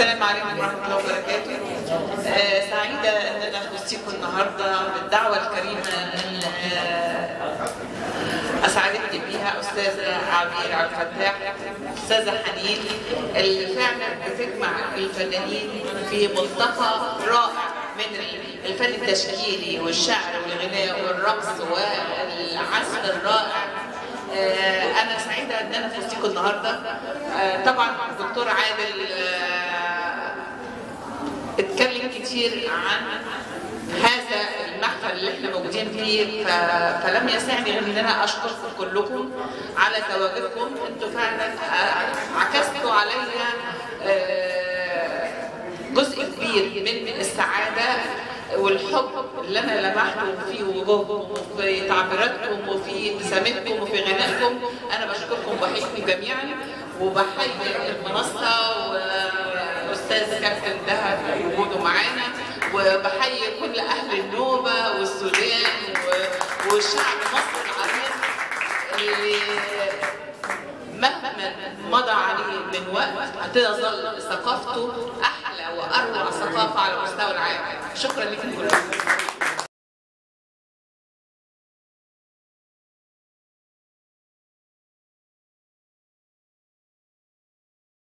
السلام عليكم ورحمة الله وبركاته. آه، سعيدة إن أنا أوصيكم النهاردة بالدعوة الكريمة اللي آه، أسعدتني بيها أستاذة عبير عبد الفتاح أستاذة حنين اللي فعلا بتجمع الفنانين في ملتقى رائع من الفن التشكيلي والشعر والغناء والرقص والعزف الرائع آه، انا سعيده ان انا في وسطكم النهارده آه، طبعا الدكتور عادل آه، اتكلم كتير عن هذا المحفل اللي احنا موجودين فيه ف- فلم يسعني غير ان انا اشكركم كلكم على تواجدكم انتوا فعلا آه، عكستوا عليا آه، جزء كبير من السعاده والحب اللي انا لمحته في وجوهكم وفي تعبيراتكم وفي ابتسامتكم وفي غنائكم انا بشكركم وبحييكم جميعا وبحيي المنصه واستاذ كابتن دهب وجوده معانا وبحيي كل اهل النوبه والسودان و- وشعب مصر العظيم اللي مهما مضى عليه من وقت هتظل ثقافته احلى واروع ثقافه على مستوى العالم شكرا لكم كلكم